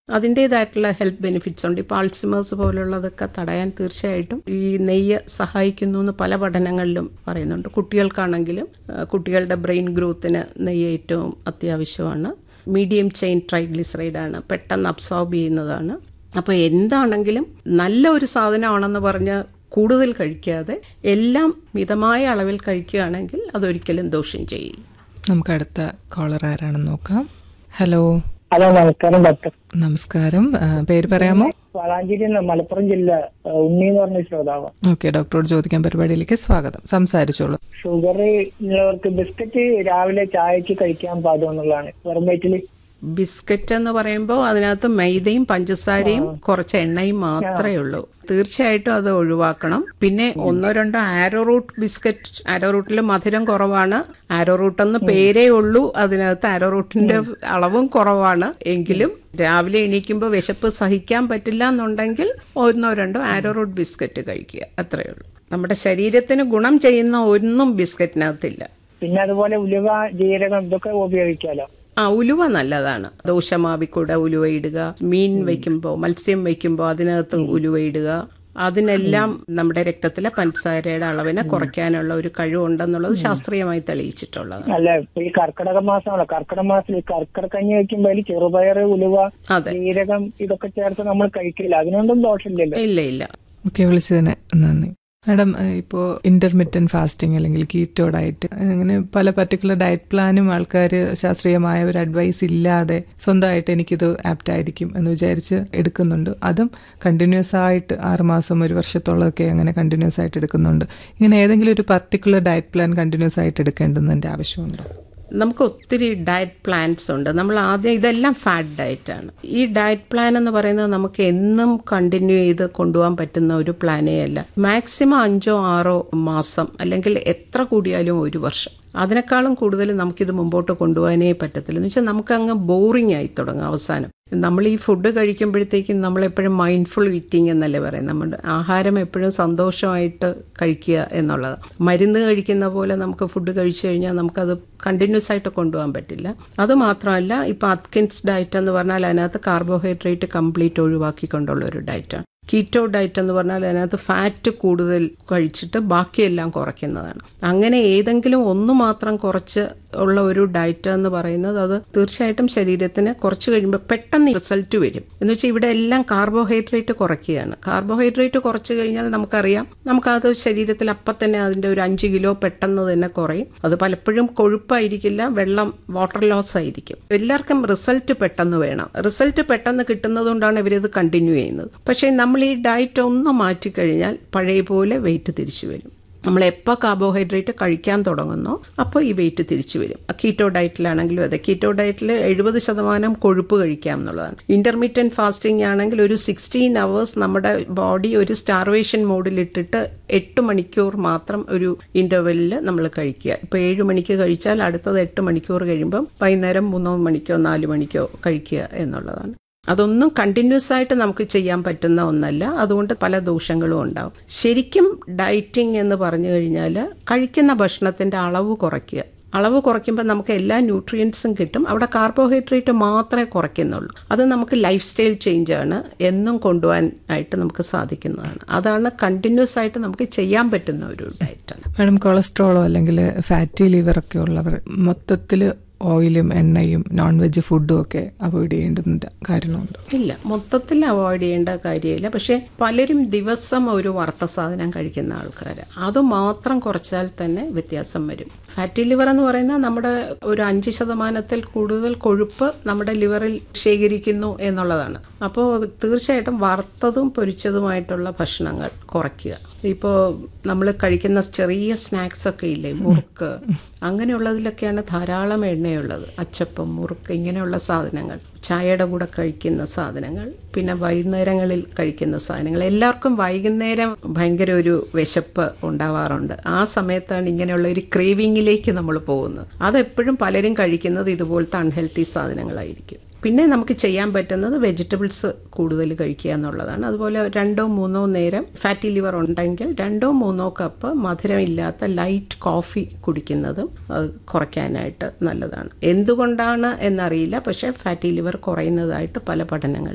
അതിൻ്റേതായിട്ടുള്ള health benefits ഉണ്ട് ഇപ്പോൾ ആൾസിമേഴ്സ് പോലുള്ളതൊക്കെ തടയാൻ തീർച്ചയായിട്ടും ഈ നെയ്യ് സഹായിക്കുന്നു എന്ന് പല പഠനങ്ങളിലും പറയുന്നുണ്ട് കുട്ടികൾക്കാണെങ്കിലും ആ, കുട്ടികളുടെ ബ്രെയിൻ ഗ്രോത്തിന് നെയ്യ് ഏറ്റവും അത്യാവശ്യമാണ് മീഡിയം ചെയിൻ ട്രൈഗ്ലിസറൈഡ് ആണ് പെട്ടെന്ന് അബ്സോർബ് ചെയ്യുന്നതാണ് അപ്പോൾ എന്താണെങ്കിലും നല്ല ഒരു സാധനമാണെന്ന് പറഞ്ഞ് കൂടുതൽ കഴിക്കാതെ എല്ലാം മിതമായ അളവിൽ കഴിക്കുകയാണെങ്കിൽ അതൊരിക്കലും ദോഷം ചെയ്യില്ല നമുക്ക് അടുത്ത കോളർ ആരാണെന്ന് നോക്കാം ഹലോ ഹലോ നമസ്കാരം ഡോക്ടർ നമസ്കാരം ആ, പേര് പറയാമോ വളാഞ്ചേരി എന്ന മലപ്പുറം ജില്ല ആ, ഉണ്ണി എന്ന് പറഞ്ഞ ശ്രോതാവ് ഓക്കെ ഡോക്ടറോട് ചോദിക്കാൻ പരിപാടിയിലേക്ക് സ്വാഗതം സംസാരിച്ചോളൂ ഷുഗർ ഉള്ളവർക്ക് ബിസ്ക്കറ്റ് രാവിലെ ചായക്ക് കഴിക്കാൻ പാടുമെന്നുള്ളതാണ് വെറും വയറ്റില് ബിസ്ക്കറ്റ് എന്ന് പറയുമ്പോൾ അതിനകത്ത് മൈദയും പഞ്ചസാരയും കുറച്ച് എണ്ണയും മാത്രമേ ഉള്ളൂ തീർച്ചയായിട്ടും അത് ഒഴിവാക്കണം പിന്നെ ഒന്നോ രണ്ടോ ആരോ റൂട്ട് ബിസ്ക്കറ്റ് ആരോ റൂട്ടിൽ മധുരം കുറവാണ് ആരോ റൂട്ട് എന്ന് പേരേ ഉള്ളൂ അതിനകത്ത് ആരോ റൂട്ടിന്റെ അളവും കുറവാണ് എങ്കിലും രാവിലെ എണീക്കുമ്പോൾ വിശപ്പ് സഹിക്കാൻ പറ്റില്ല എന്നുണ്ടെങ്കിൽ ഒന്നോ രണ്ടോ ആരോ റൂട്ട് ബിസ്ക്കറ്റ് കഴിക്കുക അത്രയേ ഉള്ളൂ നമ്മുടെ ശരീരത്തിന് ഗുണം ചെയ്യുന്ന ഒന്നും ബിസ്ക്കറ്റിനകത്തില്ല പിന്നെ അതുപോലെ ഉലുവ ജീരകം ഇതൊക്കെ ഉപയോഗിക്കാലോ ആ ഉലുവ നല്ലതാണ് ദോശമാവിക്കൂടെ ഉലുവ ഇടുക മീൻ വയ്ക്കുമ്പോൾ മത്സ്യം വയ്ക്കുമ്പോൾ അതിനകത്ത് ഉലുവ ഇടുക അതിനെല്ലാം നമ്മുടെ രക്തത്തിലെ പഞ്ചസാരയുടെ അളവിനെ കുറയ്ക്കാനുള്ള ഒരു കഴിവുണ്ടെന്നുള്ളത് ശാസ്ത്രീയമായി തെളിയിച്ചിട്ടുള്ളതാണ് അല്ല ഇപ്പൊ ഈ കർക്കിടക മാസമാണല്ലോ കർക്കിടക മാസത്തിൽ കർക്കിടക കഞ്ഞി വെക്കുമ്പോൾ അതിൽ ചെറുപയർ ഉലുവ അതെ ജീരകം ഇതൊക്കെ ചേർത്ത് നമ്മൾ കഴിക്കില്ല അതിനൊന്നും ദോഷമില്ലല്ലോ ഇല്ല ഇല്ല ഓക്കെ വിളിച്ചതിന് നന്ദി മാഡം ഇപ്പോൾ ഇന്റർമീഡിയൻ ഫാസ്റ്റിംഗ് അല്ലെങ്കിൽ കീറ്റോ ഡയറ്റ് അങ്ങനെ പല പർട്ടിക്കുലർ ഡയറ്റ് പ്ലാനും ആൾക്കാർ ശാസ്ത്രീയമായ ഒരു അഡ്വൈസ് ഇല്ലാതെ സ്വന്തമായിട്ട് എനിക്കിത് ആപ്റ്റ് ആയിരിക്കും എന്ന് വിചാരിച്ച് എടുക്കുന്നുണ്ട് അതും കണ്ടിന്യൂസ് ആയിട്ട് ആറുമാസം ഒരു വർഷത്തോളമൊക്കെ അങ്ങനെ കണ്ടിന്യൂസ് ആയിട്ട് എടുക്കുന്നുണ്ട് ഇങ്ങനെ ഏതെങ്കിലും ഒരു പർട്ടിക്കുലർ ഡയറ്റ് പ്ലാൻ കണ്ടിന്യൂസ് ആയിട്ട് എടുക്കേണ്ടതിൻ്റെ ആവശ്യമുണ്ടോ നമുക്ക് ഒത്തിരി ഡയറ്റ് പ്ലാൻസ് ഉണ്ട് നമ്മൾ ആദ്യം ഇതെല്ലാം ഫാറ്റ് ഡയറ്റാണ് ഈ ഡയറ്റ് പ്ലാൻ എന്ന് പറയുന്നത് നമുക്ക് എന്നും കണ്ടിന്യൂ ചെയ്ത് കൊണ്ടുപോകാൻ പറ്റുന്ന ഒരു പ്ലാനേ അല്ല മാക്സിമം അഞ്ചോ ആറോ മാസം അല്ലെങ്കിൽ എത്ര കൂടിയാലും ഒരു വർഷം അതിനേക്കാളും കൂടുതൽ നമുക്കിത് മുമ്പോട്ട് കൊണ്ടുപോകാനേ പറ്റത്തില്ല എന്ന് വെച്ചാൽ നമുക്ക് അങ്ങ് ബോറിംഗ് ആയി തുടങ്ങും അവസാനം നമ്മൾ ഈ ഫുഡ് കഴിക്കുമ്പോഴത്തേക്കും നമ്മളെപ്പോഴും മൈൻഡ്ഫുൾ ഈറ്റിംഗ് എന്നല്ലേ പറയും നമ്മുടെ ആഹാരം എപ്പോഴും സന്തോഷമായിട്ട് കഴിക്കുക എന്നുള്ളത് മരുന്ന് കഴിക്കുന്ന പോലെ നമുക്ക് ഫുഡ് കഴിച്ചു കഴിഞ്ഞാൽ നമുക്കത് കണ്ടിന്യൂസ് ആയിട്ട് കൊണ്ടുപോകാൻ പറ്റില്ല അത് മാത്രമല്ല ഇപ്പോൾ അത്കിൻസ് ഡയറ്റ് എന്ന് പറഞ്ഞാൽ അതിനകത്ത് കാർബോഹൈഡ്രേറ്റ് കംപ്ലീറ്റ് ഒഴിവാക്കിക്കൊണ്ടുള്ള ഒരു ഡയറ്റാണ് കീറ്റോ ഡയറ്റ് എന്ന് പറഞ്ഞാൽ അതിനകത്ത് ഫാറ്റ് കൂടുതൽ കഴിച്ചിട്ട് ബാക്കിയെല്ലാം കുറയ്ക്കുന്നതാണ് അങ്ങനെ ഏതെങ്കിലും ഒന്ന് മാത്രം കുറച്ച് ഉള്ള ഒരു ഡയറ്റ് എന്ന് പറയുന്നത് അത് തീർച്ചയായിട്ടും ശരീരത്തിന് കുറച്ച് കഴിയുമ്പോൾ പെട്ടെന്ന് റിസൾട്ട് വരും എന്ന് വെച്ചാൽ ഇവിടെ എല്ലാം കാർബോഹൈഡ്രേറ്റ് കുറയ്ക്കുകയാണ് കാർബോഹൈഡ്രേറ്റ് കുറച്ച് കഴിഞ്ഞാൽ നമുക്കറിയാം നമുക്കത് ശരീരത്തിൽ അപ്പം തന്നെ അതിൻ്റെ ഒരു അഞ്ച് കിലോ പെട്ടെന്ന് തന്നെ കുറയും അത് പലപ്പോഴും കൊഴുപ്പായിരിക്കില്ല വെള്ളം വാട്ടർ ലോസ് ആയിരിക്കും എല്ലാവർക്കും റിസൾട്ട് പെട്ടെന്ന് വേണം റിസൾട്ട് പെട്ടെന്ന് കിട്ടുന്നതുകൊണ്ടാണ് ഇവരിത് കണ്ടിന്യൂ ചെയ്യുന്നത് പക്ഷേ നമ്മൾ ഈ ഡയറ്റ് ഒന്ന് മാറ്റിക്കഴിഞ്ഞാൽ പഴയ പോലെ വെയിറ്റ് തിരിച്ചു വരും നമ്മൾ എപ്പോൾ കാർബോഹൈഡ്രേറ്റ് കഴിക്കാൻ തുടങ്ങുന്നോ അപ്പോൾ ഈ വെയിറ്റ് തിരിച്ചു വരും കീറ്റോ ഡയറ്റിലാണെങ്കിലും അതെ കീറ്റോ ഡയറ്റിൽ എഴുപത് ശതമാനം കൊഴുപ്പ് കഴിക്കാം എന്നുള്ളതാണ് ഇന്റർമീഡിയറ്റ് ഫാസ്റ്റിംഗ് ആണെങ്കിൽ ഒരു സിക്സ്റ്റീൻ അവേഴ്സ് നമ്മുടെ ബോഡി ഒരു സ്റ്റാർവേഷൻ മോഡിലിട്ടിട്ട് എട്ട് മണിക്കൂർ മാത്രം ഒരു ഇന്റർവെല്ലിൽ നമ്മൾ കഴിക്കുക ഇപ്പോൾ ഏഴ് മണിക്ക് കഴിച്ചാൽ അടുത്തത് എട്ട് മണിക്കൂർ കഴിയുമ്പം വൈകുന്നേരം മൂന്നോ മണിക്കോ നാല് മണിക്കോ കഴിക്കുക എന്നുള്ളതാണ് അതൊന്നും കണ്ടിന്യൂസ് ആയിട്ട് നമുക്ക് ചെയ്യാൻ പറ്റുന്ന ഒന്നല്ല അതുകൊണ്ട് പല ദോഷങ്ങളും ഉണ്ടാവും ശരിക്കും ഡയറ്റിംഗ് എന്ന് പറഞ്ഞു കഴിഞ്ഞാൽ കഴിക്കുന്ന ഭക്ഷണത്തിന്റെ അളവ് കുറയ്ക്കുക അളവ് കുറയ്ക്കുമ്പോൾ നമുക്ക് എല്ലാ ന്യൂട്രിയൻസും കിട്ടും അവിടെ കാർബോഹൈഡ്രേറ്റ് മാത്രമേ കുറയ്ക്കുന്നുള്ളൂ അത് നമുക്ക് ലൈഫ് സ്റ്റൈൽ ചേഞ്ച് ആണ് എന്നും കൊണ്ടുപോകാൻ ആയിട്ട് നമുക്ക് സാധിക്കുന്നതാണ് അതാണ് കണ്ടിന്യൂസ് ആയിട്ട് നമുക്ക് ചെയ്യാൻ പറ്റുന്ന ഒരു ഡയറ്റാണ് മാഡം കൊളസ്ട്രോളോ അല്ലെങ്കിൽ ഫാറ്റി ലിവറൊക്കെ ഉള്ളവർ മൊത്തത്തിൽ ഓയിലും എണ്ണയും നോൺ വെജ് ഫുഡും ഒക്കെ അവോയ്ഡ് ചെയ്യേണ്ടുന്ന കാര്യമുണ്ട് ഇല്ല മൊത്തത്തിൽ അവോയ്ഡ് ചെയ്യേണ്ട കാര്യമില്ല പക്ഷേ പലരും ദിവസം ഒരു വറുത്ത സാധനം കഴിക്കുന്ന ആൾക്കാർ അത് മാത്രം കുറച്ചാൽ തന്നെ വ്യത്യാസം വരും ഫാറ്റി ലിവർ എന്ന് പറയുന്നത് നമ്മുടെ ഒരു അഞ്ച് ശതമാനത്തിൽ കൂടുതൽ കൊഴുപ്പ് നമ്മുടെ ലിവറിൽ ശേഖരിക്കുന്നു എന്നുള്ളതാണ് അപ്പോൾ തീർച്ചയായിട്ടും വറുത്തതും പൊരിച്ചതുമായിട്ടുള്ള ഭക്ഷണങ്ങൾ കുറയ്ക്കുക ഇപ്പോൾ നമ്മൾ കഴിക്കുന്ന ചെറിയ സ്നാക്സ് ഒക്കെ ഇല്ലേ മുറുക്ക് അങ്ങനെയുള്ളതിലൊക്കെയാണ് ധാരാളം എണ്ണയുള്ളത് അച്ചപ്പം മുറുക്ക് ഇങ്ങനെയുള്ള സാധനങ്ങൾ ചായയുടെ കൂടെ കഴിക്കുന്ന സാധനങ്ങൾ പിന്നെ വൈകുന്നേരങ്ങളിൽ കഴിക്കുന്ന സാധനങ്ങൾ എല്ലാവർക്കും വൈകുന്നേരം ഭയങ്കര ഒരു വിശപ്പ് ഉണ്ടാവാറുണ്ട് ആ സമയത്താണ് ഇങ്ങനെയുള്ള ഒരു ക്രേവിങ്ങിലേക്ക് നമ്മൾ പോകുന്നത് അതെപ്പോഴും പലരും കഴിക്കുന്നത് ഇതുപോലത്തെ അൺഹെൽത്തി സാധനങ്ങളായിരിക്കും പിന്നെ നമുക്ക് ചെയ്യാൻ പറ്റുന്നത് വെജിറ്റബിൾസ് കൂടുതൽ കഴിക്കുക എന്നുള്ളതാണ് അതുപോലെ രണ്ടോ മൂന്നോ നേരം ഫാറ്റി ലിവർ ഉണ്ടെങ്കിൽ രണ്ടോ മൂന്നോ കപ്പ് മധുരമില്ലാത്ത ലൈറ്റ് കോഫി കുടിക്കുന്നതും അത് കുറയ്ക്കാനായിട്ട് നല്ലതാണ് എന്തുകൊണ്ടാണ് എന്നറിയില്ല പക്ഷേ ഫാറ്റി ലിവർ കുറയുന്നതായിട്ട് പല പഠനങ്ങൾ